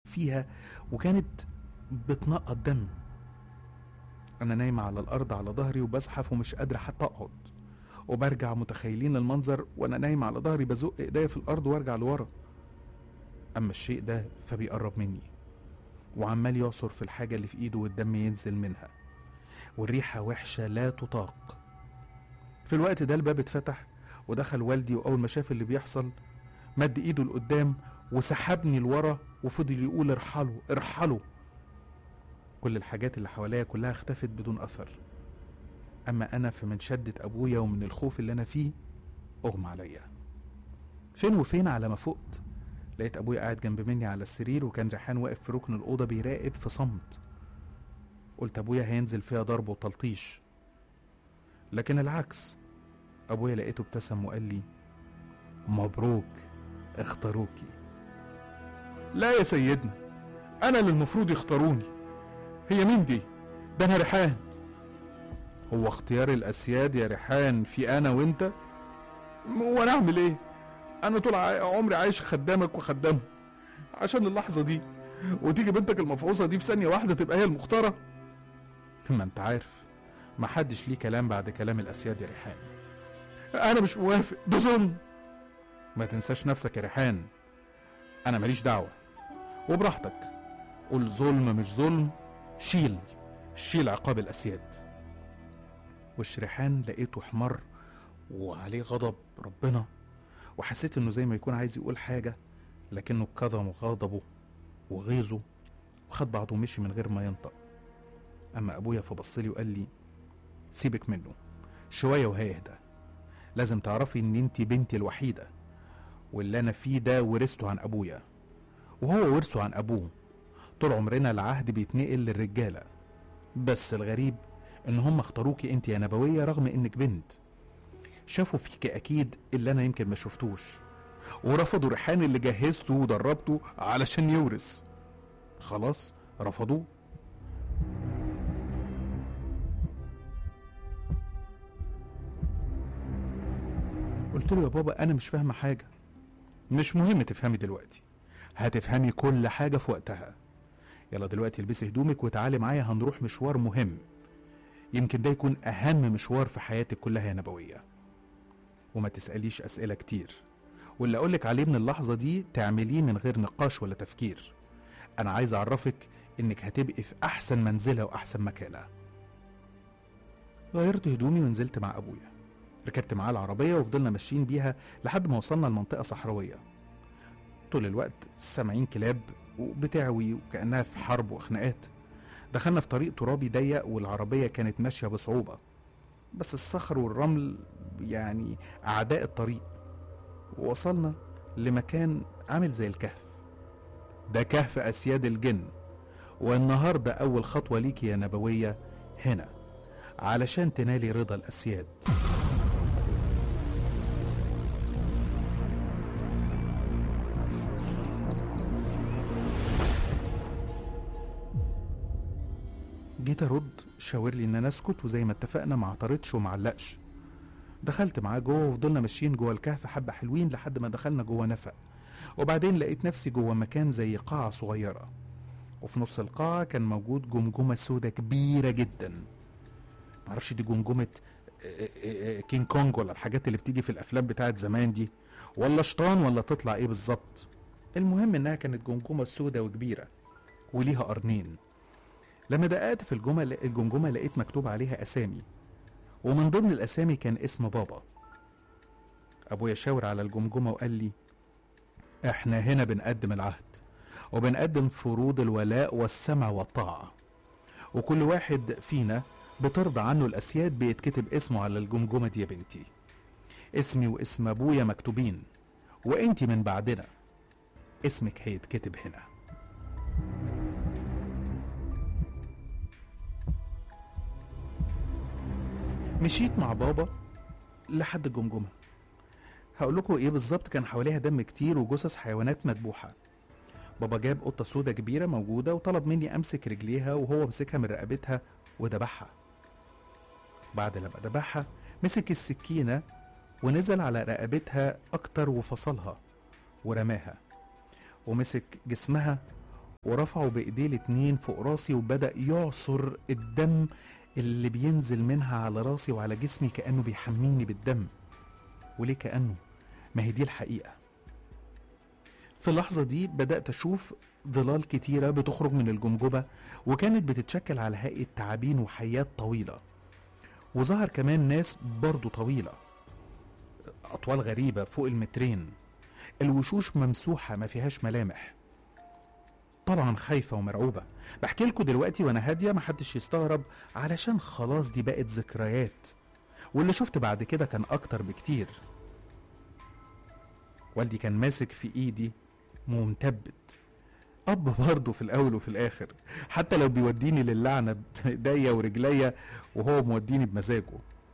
فيها وكانت بتنقط دم انا نايمه على الارض على ظهري وبزحف ومش قادره حتى اقعد وبرجع متخيلين المنظر وانا نايمه على ظهري بزق ايديا في الارض وارجع لورا اما الشيء ده فبيقرب مني وعمال يعصر في الحاجه اللي في ايده والدم ينزل منها والريحه وحشه لا تطاق في الوقت ده الباب اتفتح ودخل والدي واول ما شاف اللي بيحصل مد ايده لقدام وسحبني لورا وفضل يقول ارحلوا ارحلوا كل الحاجات اللي حواليا كلها اختفت بدون اثر اما انا فمن شده ابويا ومن الخوف اللي انا فيه اغمى عليا فين وفين على ما فقت لقيت ابويا قاعد جنب مني على السرير وكان ريحان واقف في ركن الاوضه بيراقب في صمت قلت ابويا هينزل فيها ضرب وتلطيش لكن العكس ابويا لقيته ابتسم وقال لي مبروك اختاروكي لا يا سيدنا انا اللي المفروض يختاروني هي مين دي ده انا ريحان هو اختيار الاسياد يا ريحان في انا وانت م- وانا اعمل ايه انا طول ع- عمري عايش خدامك وخدامه عشان اللحظه دي وتيجي بنتك المفعوصه دي في ثانيه واحده تبقى هي المختاره ما انت عارف ما حدش ليه كلام بعد كلام الاسياد يا ريحان انا مش موافق ده ظلم ما تنساش نفسك يا ريحان انا ماليش دعوه وبراحتك قول ظلم مش ظلم شيل شيل عقاب الاسياد وش ريحان لقيته احمر وعليه غضب ربنا وحسيت انه زي ما يكون عايز يقول حاجه لكنه كظم غضبه وغيظه وخد بعضه ومشي من غير ما ينطق اما ابويا فبصلي وقال لي سيبك منه شويه وهيهدى لازم تعرفي ان انت بنتي الوحيده واللي انا فيه ده ورثته عن ابويا وهو ورثه عن ابوه طول عمرنا العهد بيتنقل للرجاله بس الغريب ان هم اختاروكي انت يا نبويه رغم انك بنت شافوا فيك اكيد اللي انا يمكن ما شفتوش ورفضوا ريحان اللي جهزته ودربته علشان يورث خلاص رفضوه قلت له يا بابا انا مش فاهمه حاجه مش مهم تفهمي دلوقتي هتفهمي كل حاجه في وقتها يلا دلوقتي البسي هدومك وتعالي معايا هنروح مشوار مهم يمكن ده يكون اهم مشوار في حياتك كلها يا نبويه وما تساليش اسئله كتير واللي اقولك عليه من اللحظه دي تعمليه من غير نقاش ولا تفكير انا عايز اعرفك انك هتبقي في احسن منزله واحسن مكانه غيرت هدومي ونزلت مع ابويا ركبت معاه العربيه وفضلنا ماشيين بيها لحد ما وصلنا لمنطقه صحراويه طول الوقت سامعين كلاب وبتعوي وكانها في حرب وخناقات دخلنا في طريق ترابي ضيق والعربيه كانت ماشيه بصعوبه بس الصخر والرمل يعني اعداء الطريق ووصلنا لمكان عامل زي الكهف ده كهف اسياد الجن والنهارده اول خطوه ليكي يا نبويه هنا علشان تنالي رضا الاسياد جيت ارد شاور لي ان انا اسكت وزي ما اتفقنا ما اعترضش وما علقش دخلت معاه جوه وفضلنا ماشيين جوه الكهف حبه حلوين لحد ما دخلنا جوه نفق وبعدين لقيت نفسي جوه مكان زي قاعه صغيره وفي نص القاعه كان موجود جمجمه سودة كبيره جدا معرفش دي جمجمه آه، آه، آه، كينج كونج ولا الحاجات اللي بتيجي في الافلام بتاعت زمان دي ولا شيطان ولا تطلع ايه بالظبط المهم انها كانت جمجمه سودة وكبيره وليها قرنين لما دققت في الجمل الجمجمه لقيت مكتوب عليها اسامي ومن ضمن الاسامي كان اسم بابا ابويا شاور على الجمجمه وقال لي احنا هنا بنقدم العهد وبنقدم فروض الولاء والسمع والطاعه وكل واحد فينا بترضى عنه الاسياد بيتكتب اسمه على الجمجمه دي يا بنتي اسمي واسم ابويا مكتوبين وانتي من بعدنا اسمك هيتكتب هنا مشيت مع بابا لحد الجمجمه هقول لكم ايه بالظبط كان حواليها دم كتير وجثث حيوانات مذبوحه بابا جاب قطه سودا كبيره موجوده وطلب مني امسك رجليها وهو مسكها من رقبتها وذبحها بعد لما ذبحها مسك السكينه ونزل على رقبتها اكتر وفصلها ورماها ومسك جسمها ورفعه بايديه الاتنين فوق راسي وبدأ يعصر الدم اللي بينزل منها على راسي وعلى جسمي كأنه بيحميني بالدم وليه كأنه ما هي دي الحقيقة في اللحظة دي بدأت أشوف ظلال كتيرة بتخرج من الجمجمة وكانت بتتشكل على هيئة تعابين وحيات طويلة وظهر كمان ناس برضو طويلة أطوال غريبة فوق المترين الوشوش ممسوحة ما فيهاش ملامح طبعا خايفة ومرعوبة بحكي لكم دلوقتي وانا هادية محدش يستغرب علشان خلاص دي بقت ذكريات واللي شفت بعد كده كان اكتر بكتير والدي كان ماسك في ايدي ممتبت اب برضه في الاول وفي الاخر حتى لو بيوديني للعنة بايديا ورجليا وهو موديني بمزاجه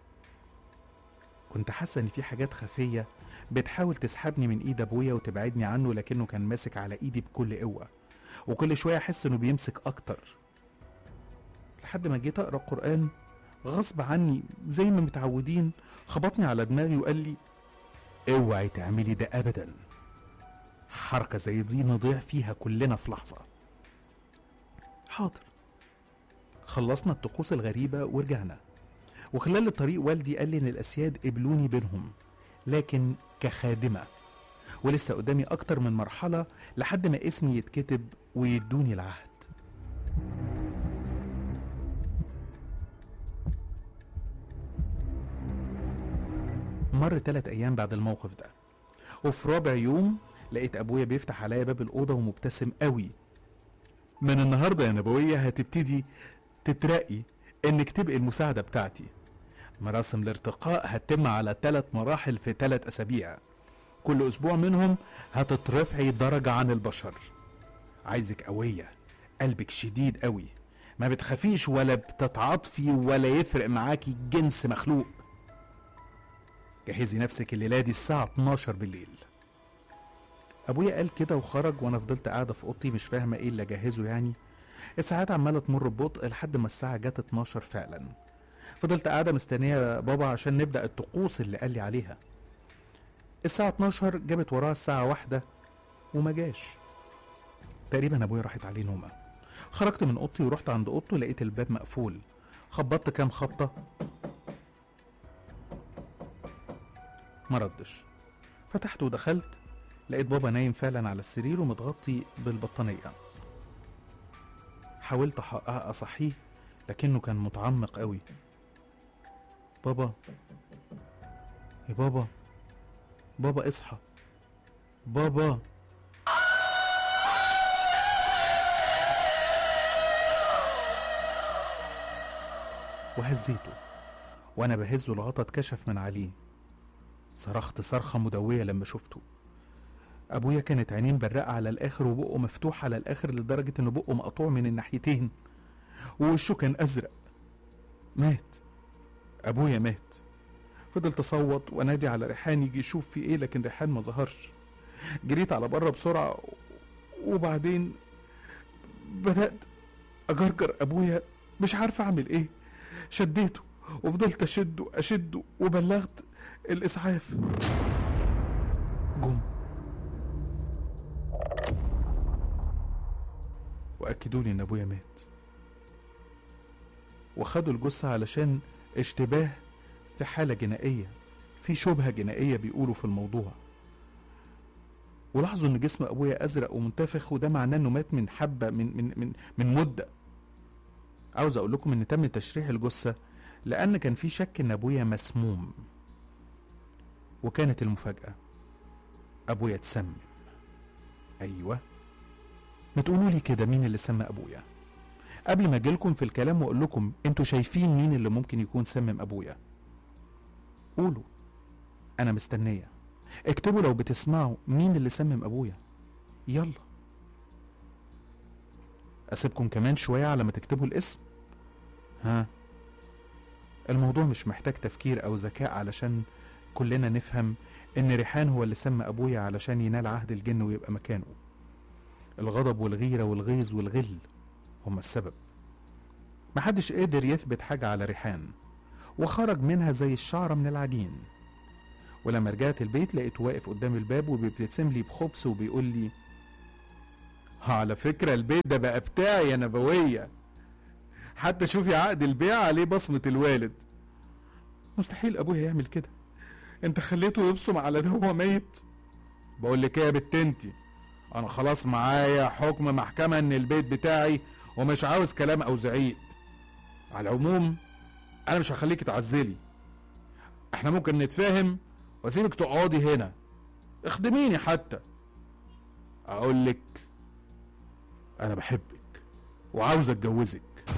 كنت حاسة ان في حاجات خفية بتحاول تسحبني من ايد ابويا وتبعدني عنه لكنه كان ماسك على ايدي بكل قوة وكل شوية احس انه بيمسك اكتر لحد ما جيت اقرا قرآن غصب عني زي ما متعودين خبطني على دماغي وقال لي اوعي تعملي ده ابدا حركة زي دي نضيع فيها كلنا في لحظة حاضر خلصنا الطقوس الغريبة ورجعنا وخلال الطريق والدي قال لي ان الاسياد قبلوني بينهم لكن كخادمة ولسه قدامي اكتر من مرحلة لحد ما اسمي يتكتب ويدوني العهد مر تلات ايام بعد الموقف ده وفي رابع يوم لقيت ابويا بيفتح عليا باب الاوضه ومبتسم قوي من النهارده يا نبويه هتبتدي تترقي انك تبقي المساعده بتاعتي مراسم الارتقاء هتتم على ثلاث مراحل في ثلاث اسابيع كل اسبوع منهم هتترفعي درجه عن البشر عايزك قويه قلبك شديد قوي ما بتخافيش ولا بتتعاطفي ولا يفرق معاكي جنس مخلوق جهزي نفسك الليله دي الساعه 12 بالليل ابويا قال كده وخرج وانا فضلت قاعده في اوضتي مش فاهمه ايه اللي اجهزه يعني الساعات عماله تمر ببطء لحد ما الساعه جت 12 فعلا فضلت قاعده مستنيه بابا عشان نبدا الطقوس اللي قال لي عليها الساعه 12 جابت وراها الساعه واحدة وما جاش تقريبا ابويا راحت عليه نومه خرجت من اوضتي ورحت عند اوضته لقيت الباب مقفول خبطت كام خبطه ما ردش فتحت ودخلت لقيت بابا نايم فعلا على السرير ومتغطي بالبطانية حاولت أح- أصحيه لكنه كان متعمق قوي بابا يا بابا بابا اصحى بابا وهزيته وانا بهزه الغطا اتكشف من عليه صرخت صرخة مدوية لما شفته ابويا كانت عينيه مبرقة على الاخر وبقه مفتوح على الاخر لدرجة ان بقه مقطوع من الناحيتين ووشه كان ازرق مات ابويا مات فضلت اصوت وانادي على ريحان يجي يشوف في ايه لكن ريحان ما ظهرش جريت على بره بسرعة وبعدين بدأت أجرجر أبويا مش عارف أعمل إيه شديته وفضلت أشده أشده وبلغت الإسعاف جم وأكدوا لي إن أبويا مات وخدوا الجثة علشان اشتباه في حالة جنائية في شبهة جنائية بيقولوا في الموضوع ولاحظوا ان جسم ابويا ازرق ومنتفخ وده معناه انه مات من حبه من من من من مده عاوز اقول لكم ان تم تشريح الجثه لان كان في شك ان ابويا مسموم وكانت المفاجاه ابويا اتسمم ايوه ما تقولوا لي كده مين اللي سمى ابويا قبل ما اجيلكم في الكلام واقول لكم انتوا شايفين مين اللي ممكن يكون سمم ابويا قولوا انا مستنيه اكتبوا لو بتسمعوا مين اللي سمم ابويا يلا اسيبكم كمان شويه على ما تكتبوا الاسم ها الموضوع مش محتاج تفكير او ذكاء علشان كلنا نفهم ان ريحان هو اللي سمى ابويا علشان ينال عهد الجن ويبقى مكانه الغضب والغيره والغيظ والغل هما السبب محدش قدر يثبت حاجه على ريحان وخرج منها زي الشعره من العجين ولما رجعت البيت لقيته واقف قدام الباب وبيبتسم لي بخبث وبيقول لي على فكرة البيت ده بقى بتاعي يا نبوية حتى شوفي عقد البيع عليه بصمة الوالد مستحيل ابويا يعمل كده انت خليته يبصم على ده وهو ميت بقول لك ايه يا بت انتي انا خلاص معايا حكم محكمة ان البيت بتاعي ومش عاوز كلام او زعيق على العموم انا مش هخليك تعزلي احنا ممكن نتفاهم واسيبك تقعدي هنا اخدميني حتى اقول لك انا بحبك وعاوز اتجوزك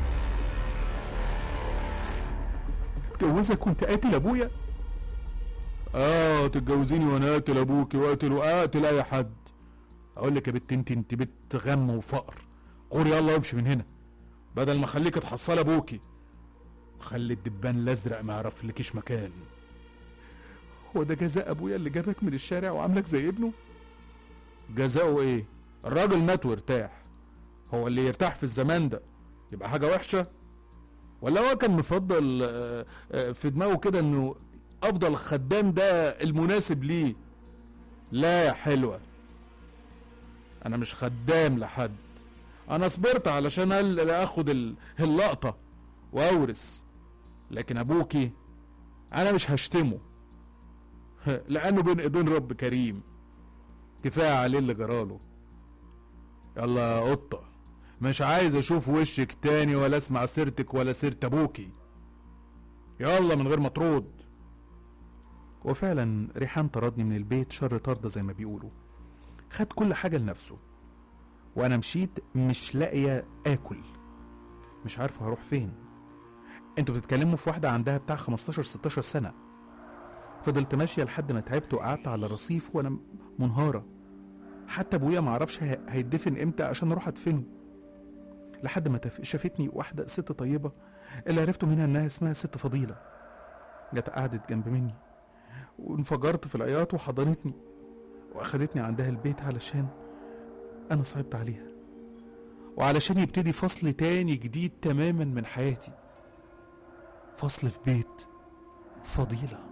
اتجوزك وانت قاتل ابويا اه تتجوزيني وانا قاتل ابوكي واقتل واقتل اي حد اقول لك يا بت انت انت بنت غم وفقر قولي يلا امشي من هنا بدل ما اخليك تحصل ابوكي خلي الدبان الازرق ما يعرفلكيش مكان هو ده جزاء ابويا اللي جابك من الشارع وعاملك زي ابنه جزاؤه ايه الراجل مات وارتاح هو اللي يرتاح في الزمان ده يبقى حاجة وحشة ولا هو كان مفضل آه، آه، في دماغه كده انه افضل خدام ده المناسب ليه لا يا حلوة انا مش خدام لحد انا صبرت علشان ال- اخد ال- اللقطة واورث لكن ابوكي انا مش هشتمه لانه بين ايدين رب كريم كفايه عليه اللي جراله يلا يا قطه مش عايز اشوف وشك تاني ولا اسمع سيرتك ولا سيرة ابوكي يلا من غير ما ترد وفعلا ريحان طردني من البيت شر طردة زي ما بيقولوا خد كل حاجة لنفسه وانا مشيت مش لاقية اكل مش عارف هروح فين انتوا بتتكلموا في واحدة عندها بتاع 15 16 سنة فضلت ماشية لحد ما تعبت وقعدت على رصيف وانا منهارة حتى ابويا معرفش هي- هيدفن امتى عشان اروح ادفنه لحد ما تف- شافتني واحدة ست طيبة اللي عرفته منها انها اسمها ست فضيلة جت قعدت جنب مني وانفجرت في العياط وحضنتني واخدتني عندها البيت علشان انا صعبت عليها وعلشان يبتدي فصل تاني جديد تماما من حياتي فصل في بيت فضيله